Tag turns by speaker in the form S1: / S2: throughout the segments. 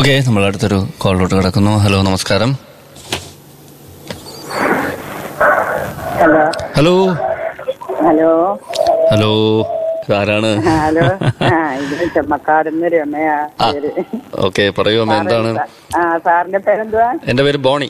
S1: Okay നമ്മൾ അടുത്തൊരു കോളിലോട്ട് കിടക്കുന്നു ഹലോ നമസ്കാരം
S2: ഹലോ
S1: ഹലോ
S2: ഹലോ
S1: ഹലോ ഇതാരാണ്
S2: ഹലോ ആ ഇത് ചെമ്മക്കാടുന്ന് രമയാ
S1: ആ
S2: പേര്
S1: ഓക്കെ പറയൂ അമ്മ എന്താണ്
S2: ആ സാറിന്റെ പേരെന്തുവാ
S1: എന്റെ പേര് ബോണി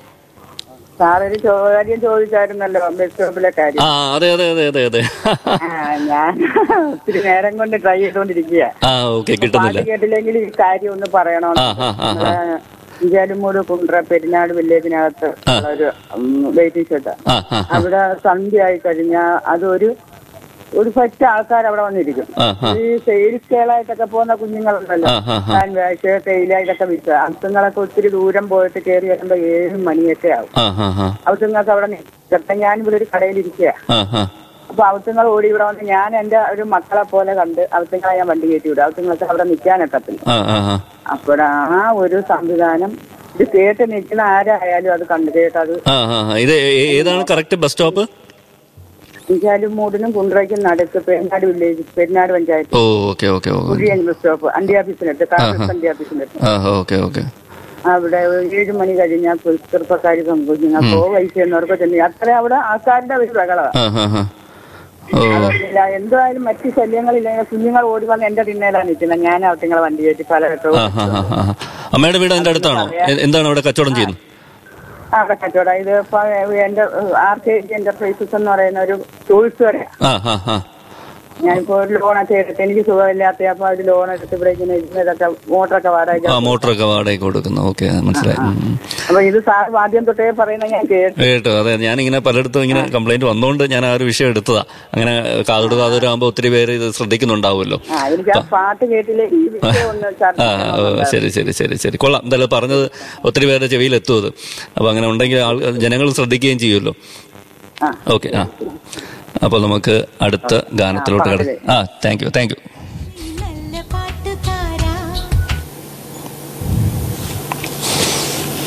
S2: സാറൊരു ചോദ്യം ചോദിച്ചായിരുന്നല്ലോ ബസ് സ്റ്റോപ്പിലെ കാര്യം
S1: ആ അതെ അതെ അതെ അതെ അതെ
S2: ആ ഞാൻ ഒത്തിരി നേരം കൊണ്ട് ട്രൈ ചെയ്തോണ്ടിരിക്കുക
S1: ആ ഓക്കെ കിട്ടുന്നില്ല
S2: പാട്ട് കേട്ടില്ലെങ്കിൽ ഈ കാര്യം ഒന്ന് പറയണോ
S1: ആ ആ ആ ആ
S2: ഇഞ്ചാലുമൂട് കുണ്ട്ര പെരിനാട് വില്ലേജിനകത്ത്
S1: ആ.
S2: ഉള്ള ഒരു വെയിറ്റിംഗ് ഷെഡ്
S1: ആ ആ ആ
S2: അവിടെ സന്ധ്യ ആയി കഴിഞ്ഞാൽ അതൊരു ഒരു പറ്റ ആൾക്കാർ അവിടെ വന്നിരിക്കും
S1: ആ ആ
S2: ഈ സെയിൽസ് കേളായിട്ടൊക്കെ പോകുന്ന കുഞ്ഞുങ്ങളുണ്ടല്ലോ
S1: ആ ആ ആ
S2: ഹാൻഡ് വാഷ് തേയിലായിട്ടൊക്കെ വിൽക്കുക അസുഖങ്ങളൊക്കെ ഒത്തിരി ദൂരം പോയിട്ട് കയറി വരുമ്പോ ഏഴ് മണിയൊക്കെ ആവും
S1: ആ ആ ആ
S2: അവത്തുങ്ങൾക്ക് അവിടെ നിൽക്കട്ടെ ഞാൻ ഇവിടെ ഒരു കടയിലിരിക്കുക
S1: ആ ആ
S2: അപ്പൊ അവത്തുങ്ങൾ ഓടി ഇവിടെ വന്ന് ഞാൻ എന്റെ ഒരു മക്കളെ പോലെ കണ്ട് അവത്തുങ്ങളെ ഞാൻ വണ്ടി കയറ്റി വിടും അവത്തുങ്ങൾക്ക് അവിടെ നിൽക്കാനൊക്കത്തില്ല
S1: ആ ആ ആ
S2: അപ്പോഴാ ആ ഒരു സംവിധാനം ഇത് കേട്ട് നിൽക്കുന്ന ആരായാലും അത് കണ്ടു കേട്ട് അത്
S1: ആ ആ ആ. ഇത് ഏ- ഏതാണ് കറക്റ്റ് ബസ് സ്റ്റോപ്പ്
S2: ഇഞ്ചാലും മൂടിനും കുണ്ട്രയ്ക്കും നടുക്ക് പെരുന്നാട് വില്ലേജ് പെരുന്നാട് പഞ്ചായത്ത്
S1: ഓ ഓക്കെ ഓക്കെ ഓക്കെ
S2: പുതിയ ബസ് സ്റ്റോപ്പ് അണ്ടി ഓഫീസിനടുത്ത് കാർഡ് അണ്ടി ഓഫീസിനടുത്ത്
S1: ആ ഓക്കെ ഓക്കെ
S2: അവിടെ ഏഴ് മണി കഴിഞ്ഞാൽ ചെറുപ്പക്കാർ കുഞ്ഞുങ്ങൾക്കോ വയസ്സ് എന്നവർക്കോ ചെന്ന് അത്ര അവിടെ ആൾക്കാരുടെ ഒരു ബഹളമാണ്
S1: ആ ആ ആ ഓ
S2: അതുകൊണ്ടില്ല എന്തായാലും മറ്റു ശല്യങ്ങളില്ലെങ്കിൽ കുഞ്ഞുങ്ങൾ ഓടി വന്ന് എന്റെ തിണ്ണയിലാണ് നിൽക്കുന്നത് ഞാൻ അവറ്റിങ്ങളെ വണ്ടി കയറ്റി പല ഘട്ടവും
S1: ആ ആ ആ ആ. അമ്മയുടെ വീട് അതിന്റെ അടുത്താണോ എ- എന്താണ് അവിടെ കച്ചവടം ചെയ്യുന്നത്
S2: ആ കച്ചവടം ഇത് ഇപ്പൊ എന്റെ ആർ കെ ജി എന്റർപ്രൈസസ് എന്ന് പറയുന്ന ഒരു ടൂൾസ് വരെ
S1: ആ ആ ആ
S2: ഞാനിപ്പോ ഒരു ലോണൊക്കെ എടുത്ത് എനിക്ക് സുഖമില്ലാത്ത അപ്പൊ ഒരു ലോൺ എടുത്ത് ഇവിടെ ഇങ്ങനെ ഇരുന്നതൊക്കെ മോട്ടറൊക്കെ വാടക
S1: ആ മോട്ടറൊക്കെ വാടകയ്ക്ക് കൊടുക്കുന്നു ഓക്കെ മനസ്സിലായി ഉം, ഉം.
S2: അപ്പൊ ഇത് സാർ ആദ്യം തൊട്ടേ പറയുന്ന ഞാൻ കേട്ടു
S1: കേട്ടോ അതെ ഞാനിങ്ങനെ പലയിടത്തും ഇങ്ങനെ കംപ്ലൈന്റ് വന്നുകൊണ്ട് ഞാൻ ആ ഒരു വിഷയം എടുത്തതാ അങ്ങനെ കാതോട് കാതോരാകുമ്പോൾ ഒത്തിരി പേര് ഇത് ശ്രദ്ധിക്കുന്നുണ്ടാവുമല്ലോ
S2: ആ എനിക്ക് ആ പാട്ട് കേട്ടില്ലേ ഈ വിഷയം ഒന്ന് ചർച്ച
S1: ആ ഓ, ശരി ശരി ശരി ശരി കൊള്ളാം എന്തായാലും പറഞ്ഞത് ഒത്തിരി പേരുടെ ചെവിയിൽ എത്തും അത് അപ്പൊ അങ്ങനെ ഉണ്ടെങ്കിൽ ആൾ ജനങ്ങൾ ശ്രദ്ധിക്കുകയും ചെയ്യുമല്ലോ
S2: ആ
S1: ഓക്കെ ആ അപ്പോൾ നമുക്ക് അടുത്ത ഗാനത്തിലോട്ട് കിടക്കാം ആ താങ്ക് യു താങ്ക് യു